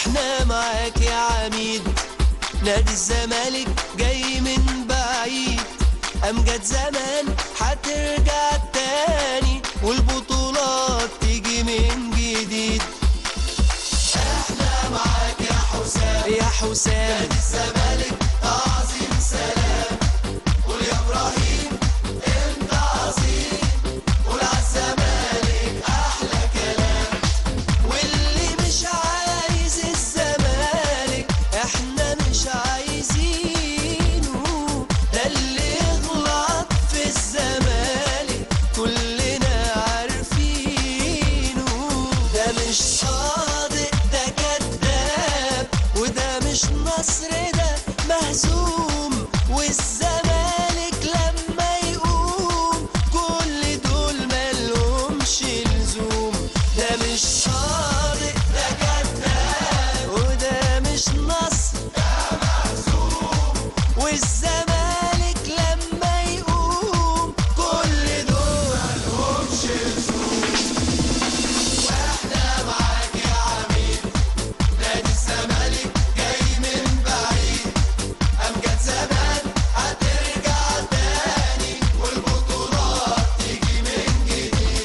احنا معاك يا عميد نادي الزمالك جاي من بعيد امجد زمان هترجع تاني والبطولات تيجي من جديد احنا معاك يا حسام يا حسام نادي الزمالك عظيم سلام قول يا ابراهيم انت عظيم قول عالزمالك احلى كلام واللي مش عايز الزمالك احنا مش عايزينه ده اللي يغلط في الزمالك كلنا عارفينه ده مش صادق ده كذاب وده مش نصر ده مهزوم والزمالك لما يقوم كل دول ملهمش لزوم ده مش صادق ده كذاب وده مش نصر ده مهزوم والزمالك لما يقوم كل دول ملهمش لزوم واحنا معاك يا عميد نادي الزمالك جاي من بعيد امجد زمان هترجع تاني والبطولات تيجي من جديد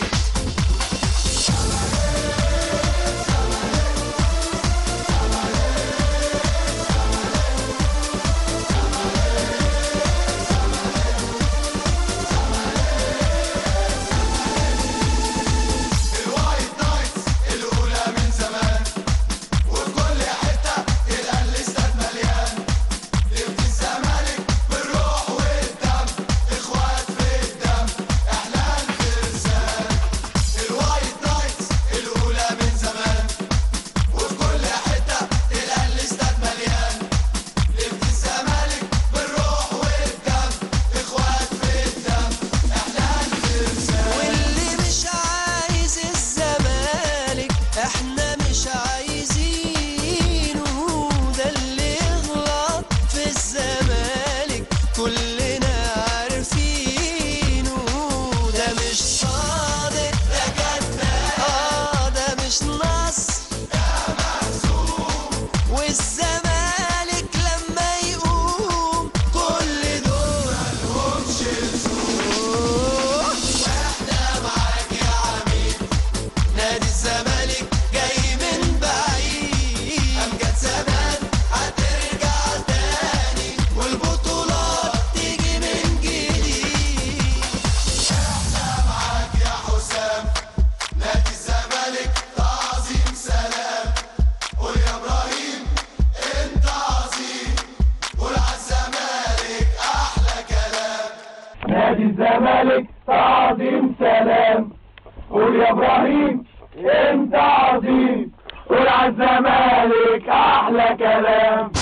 الوايت نايتس الاولى من زمان وكل حته تلقى الاستاد مليان نبني الزمالك بالروح والدم اخوات في الدم احلام فرسان الوايت نايتس الاولى من زمان وفي كل حته تلقى الاستاد مليان نبني الزمالك بالروح والدم اخوات في الدم احلام فرسان واللي مش عايز الزمالك احنا مش عايزينه ده اللي يغلط في الزمالك كلنا عارفينه ده مش صادق ده كذاب اه ده مش نصر ده مهزوم والزمالك لما يقوم كل دول ملهمش لزوم واحنا معاك يا عميد نادي الزمالك جاي من بعيد امجد زمان هترجع تاني والبطولات تيجي من جديد احنا معاك يا حسام نادي الزمالك تعظيم سلام قول يا ابراهيم انت عظيم قول عالزمالك احلى كلام نادي الزمالك تعظيم سلام قول يا ابراهيم انت عظيم قول عالزمالك احلى كلام